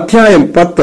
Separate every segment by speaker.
Speaker 1: അധ്യായം പത്ത്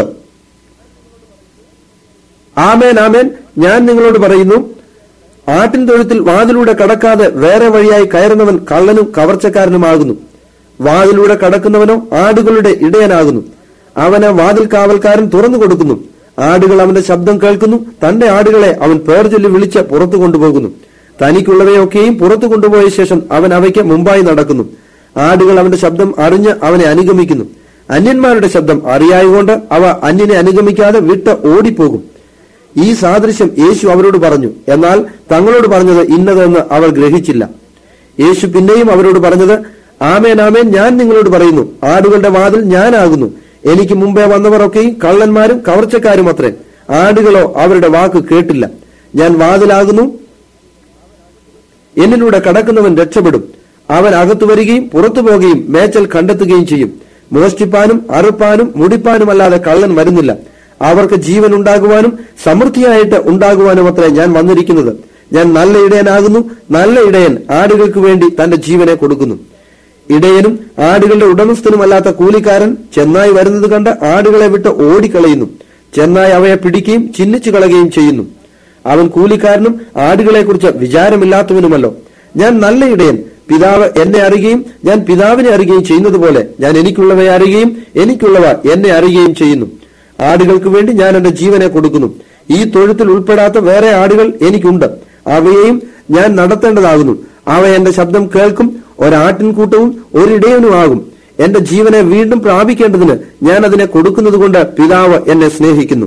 Speaker 1: ആമേൻ ആമേൻ ഞാൻ നിങ്ങളോട് പറയുന്നു ആട്ടിൻ തൊഴുത്തിൽ വാതിലൂടെ കടക്കാതെ വേറെ വഴിയായി കയറുന്നവൻ കള്ളനും കവർച്ചക്കാരനുമാകുന്നു വാതിലൂടെ കടക്കുന്നവനോ ആടുകളുടെ ഇടയനാകുന്നു അവന് വാതിൽ കാവൽക്കാരൻ തുറന്നു കൊടുക്കുന്നു ആടുകൾ അവന്റെ ശബ്ദം കേൾക്കുന്നു തന്റെ ആടുകളെ അവൻ പേർ ചൊല്ലി വിളിച്ച് പുറത്തു കൊണ്ടുപോകുന്നു തനിക്കുള്ളവയൊക്കെയും പുറത്തു കൊണ്ടുപോയ ശേഷം അവൻ അവയ്ക്ക് മുമ്പായി നടക്കുന്നു ആടുകൾ അവന്റെ ശബ്ദം അറിഞ്ഞ് അവനെ അനുഗമിക്കുന്നു അന്യന്മാരുടെ ശബ്ദം അറിയായതുകൊണ്ട് അവ അന്യനെ അനുഗമിക്കാതെ വിട്ട് ഓടിപ്പോകും ഈ സാദൃശ്യം യേശു അവരോട് പറഞ്ഞു എന്നാൽ തങ്ങളോട് പറഞ്ഞത് ഇന്നതെന്ന് അവർ ഗ്രഹിച്ചില്ല യേശു പിന്നെയും അവരോട് പറഞ്ഞത് ആമേൻ ആമേൻ ഞാൻ നിങ്ങളോട് പറയുന്നു ആടുകളുടെ വാതിൽ ഞാനാകുന്നു എനിക്ക് മുമ്പേ വന്നവരൊക്കെയും കള്ളന്മാരും കവർച്ചക്കാരും അത്രേ ആടുകളോ അവരുടെ വാക്ക് കേട്ടില്ല ഞാൻ വാതിലാകുന്നു എന്നിലൂടെ കടക്കുന്നവൻ രക്ഷപ്പെടും അവൻ അകത്തു വരികയും പുറത്തു പോകുകയും മേച്ചൽ കണ്ടെത്തുകയും ചെയ്യും മോഷ്ടിപ്പാനും അറുപ്പാനും മുടിപ്പാനുമല്ലാതെ കള്ളൻ വരുന്നില്ല അവർക്ക് ജീവൻ ഉണ്ടാകുവാനും സമൃദ്ധിയായിട്ട് ഉണ്ടാകുവാനും അത്രേ ഞാൻ വന്നിരിക്കുന്നത് ഞാൻ നല്ല ഇടയനാകുന്നു നല്ല ഇടയൻ ആടുകൾക്ക് വേണ്ടി തന്റെ ജീവനെ കൊടുക്കുന്നു ഇടയനും ആടുകളുടെ ഉടമസ്ഥനുമല്ലാത്ത കൂലിക്കാരൻ ചെന്നായി വരുന്നത് കണ്ട് ആടുകളെ വിട്ട് ഓടിക്കളയുന്നു ചെന്നായി അവയെ പിടിക്കുകയും ചിഹ്നിച്ചു കളയുകയും ചെയ്യുന്നു അവൻ കൂലിക്കാരനും ആടുകളെക്കുറിച്ച് വിചാരമില്ലാത്തവനുമല്ലോ ഞാൻ നല്ല ഇടയൻ പിതാവ് എന്നെ അറിയുകയും ഞാൻ പിതാവിനെ അറിയുകയും ചെയ്യുന്നത് പോലെ ഞാൻ എനിക്കുള്ളവയെ അറിയുകയും എനിക്കുള്ളവ എന്നെ അറിയുകയും ചെയ്യുന്നു ആടുകൾക്ക് വേണ്ടി ഞാൻ എന്റെ ജീവനെ കൊടുക്കുന്നു ഈ തൊഴുത്തിൽ ഉൾപ്പെടാത്ത വേറെ ആടുകൾ എനിക്കുണ്ട് അവയെയും ഞാൻ നടത്തേണ്ടതാകുന്നു അവ എന്റെ ശബ്ദം കേൾക്കും ഒരാട്ടിൻകൂട്ടവും ഒരിടയനുമാകും എന്റെ ജീവനെ വീണ്ടും പ്രാപിക്കേണ്ടതിന് ഞാൻ അതിനെ കൊടുക്കുന്നത് കൊണ്ട് പിതാവ് എന്നെ സ്നേഹിക്കുന്നു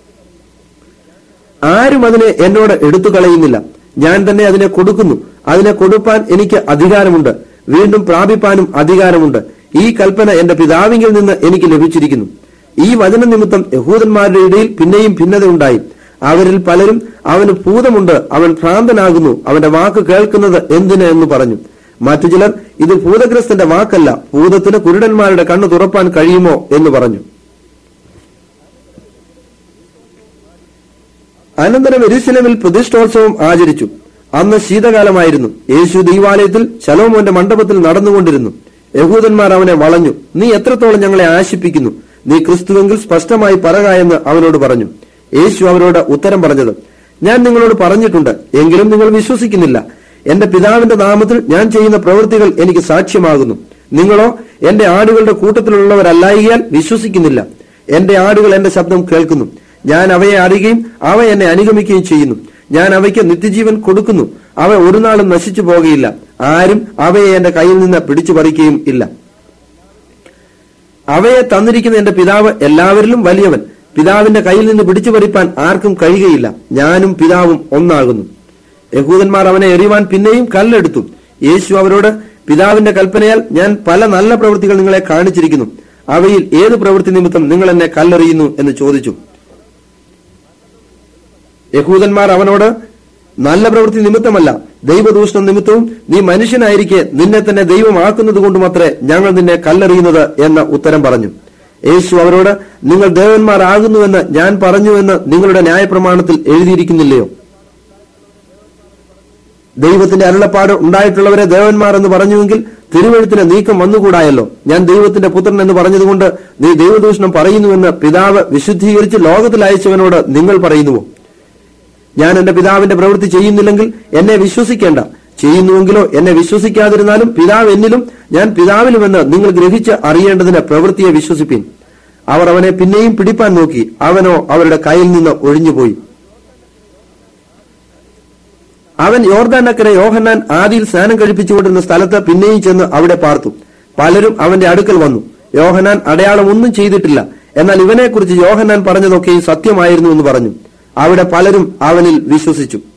Speaker 1: ആരും അതിനെ എന്നോട് എടുത്തു കളയുന്നില്ല ഞാൻ തന്നെ അതിനെ കൊടുക്കുന്നു അതിനെ കൊടുപ്പാൻ എനിക്ക് അധികാരമുണ്ട് വീണ്ടും പ്രാപിപ്പാനും അധികാരമുണ്ട് ഈ കൽപ്പന എന്റെ പിതാവിങ്കിൽ നിന്ന് എനിക്ക് ലഭിച്ചിരിക്കുന്നു ഈ വചന നിമിത്തം യഹൂദന്മാരുടെ ഇടയിൽ പിന്നെയും ഭിന്നത ഉണ്ടായി അവരിൽ പലരും അവന് ഭൂതമുണ്ട് അവൻ ഭ്രാന്തനാകുന്നു അവന്റെ വാക്ക് കേൾക്കുന്നത് എന്തിന് എന്ന് പറഞ്ഞു മറ്റു ചിലർ ഇത് ഭൂതഗ്രസ്തന്റെ വാക്കല്ല ഭൂതത്തിന് കുരുടന്മാരുടെ കണ്ണു തുറപ്പാൻ കഴിയുമോ എന്ന് പറഞ്ഞു അനന്തരം എരുസലേമിൽ പ്രതിഷ്ഠോത്സവം ആചരിച്ചു അന്ന് ശീതകാലമായിരുന്നു യേശു ദൈവാലയത്തിൽ ശലോമോന്റെ മണ്ഡപത്തിൽ നടന്നുകൊണ്ടിരുന്നു യഹൂദന്മാർ അവനെ വളഞ്ഞു നീ എത്രത്തോളം ഞങ്ങളെ ആശിപ്പിക്കുന്നു നീ ക്രിസ്തുവെങ്കിൽ സ്പഷ്ടമായി പറക എന്ന് അവനോട് പറഞ്ഞു യേശു അവരോട് ഉത്തരം പറഞ്ഞത് ഞാൻ നിങ്ങളോട് പറഞ്ഞിട്ടുണ്ട് എങ്കിലും നിങ്ങൾ വിശ്വസിക്കുന്നില്ല എന്റെ പിതാവിന്റെ നാമത്തിൽ ഞാൻ ചെയ്യുന്ന പ്രവൃത്തികൾ എനിക്ക് സാക്ഷ്യമാകുന്നു നിങ്ങളോ എന്റെ ആടുകളുടെ കൂട്ടത്തിലുള്ളവരല്ലായികയാൽ വിശ്വസിക്കുന്നില്ല എന്റെ ആടുകൾ എന്റെ ശബ്ദം കേൾക്കുന്നു ഞാൻ അവയെ അറിയുകയും അവ എന്നെ അനുഗമിക്കുകയും ചെയ്യുന്നു ഞാൻ അവയ്ക്ക് നിത്യജീവൻ കൊടുക്കുന്നു അവ ഒരു നാളും നശിച്ചു പോകുകയില്ല ആരും അവയെ എന്റെ കയ്യിൽ നിന്ന് പിടിച്ചു പറിക്കുകയും ഇല്ല അവയെ തന്നിരിക്കുന്ന എന്റെ പിതാവ് എല്ലാവരിലും വലിയവൻ പിതാവിന്റെ കയ്യിൽ നിന്ന് പിടിച്ചു പറിപ്പാൻ ആർക്കും കഴിയുകയില്ല ഞാനും പിതാവും ഒന്നാകുന്നു യഹൂദന്മാർ അവനെ എറിയുവാൻ പിന്നെയും കല്ലെടുത്തു യേശു അവരോട് പിതാവിന്റെ കൽപ്പനയാൽ ഞാൻ പല നല്ല പ്രവൃത്തികൾ നിങ്ങളെ കാണിച്ചിരിക്കുന്നു അവയിൽ ഏത് പ്രവൃത്തി നിമിത്തം നിങ്ങൾ എന്നെ കല്ലെറിയുന്നു എന്ന് ചോദിച്ചു യഹൂദന്മാർ അവനോട് നല്ല പ്രവൃത്തി നിമിത്തമല്ല ദൈവദൂഷണം നിമിത്തവും നീ മനുഷ്യനായിരിക്കെ നിന്നെ തന്നെ ദൈവമാക്കുന്നത് കൊണ്ടുമത്രേ ഞങ്ങൾ നിന്നെ കല്ലെറിയുന്നത് എന്ന ഉത്തരം പറഞ്ഞു യേശു അവരോട് നിങ്ങൾ ദേവന്മാരാകുന്നുവെന്ന് ഞാൻ പറഞ്ഞുവെന്ന് നിങ്ങളുടെ ന്യായപ്രമാണത്തിൽ എഴുതിയിരിക്കുന്നില്ലയോ ദൈവത്തിന്റെ അരുളപ്പാട് ഉണ്ടായിട്ടുള്ളവരെ ദേവന്മാർ എന്ന് പറഞ്ഞുവെങ്കിൽ തിരുവഴുത്തിന് നീക്കം വന്നുകൂടായല്ലോ ഞാൻ ദൈവത്തിന്റെ പുത്രൻ എന്ന് പറഞ്ഞതുകൊണ്ട് നീ ദൈവദൂഷണം പറയുന്നുവെന്ന് പിതാവ് വിശുദ്ധീകരിച്ച് ലോകത്തിൽ അയച്ചവനോട് നിങ്ങൾ പറയുന്നുവോ ഞാൻ എന്റെ പിതാവിന്റെ പ്രവൃത്തി ചെയ്യുന്നില്ലെങ്കിൽ എന്നെ വിശ്വസിക്കേണ്ട ചെയ്യുന്നുവെങ്കിലോ എന്നെ വിശ്വസിക്കാതിരുന്നാലും പിതാവ് എന്നിലും ഞാൻ പിതാവിലുമെന്ന് നിങ്ങൾ ഗ്രഹിച്ച് അറിയേണ്ടതിന് പ്രവൃത്തിയെ വിശ്വസിപ്പിൻ അവർ അവനെ പിന്നെയും പിടിപ്പാൻ നോക്കി അവനോ അവരുടെ കയ്യിൽ നിന്ന് ഒഴിഞ്ഞുപോയി അവൻ യോർദാനക്കരെ യോഹന്നാൻ ആദിയിൽ സ്നാനം കഴിപ്പിച്ചുകൊണ്ടിരുന്ന സ്ഥലത്ത് പിന്നെയും ചെന്ന് അവിടെ പാർത്തു പലരും അവന്റെ അടുക്കൽ വന്നു യോഹന്നാൻ അടയാളം ഒന്നും ചെയ്തിട്ടില്ല എന്നാൽ ഇവനെക്കുറിച്ച് യോഹന്നാൻ പറഞ്ഞതൊക്കെയും സത്യമായിരുന്നു എന്ന് പറഞ്ഞു അവിടെ പലരും അവനിൽ വിശ്വസിച്ചു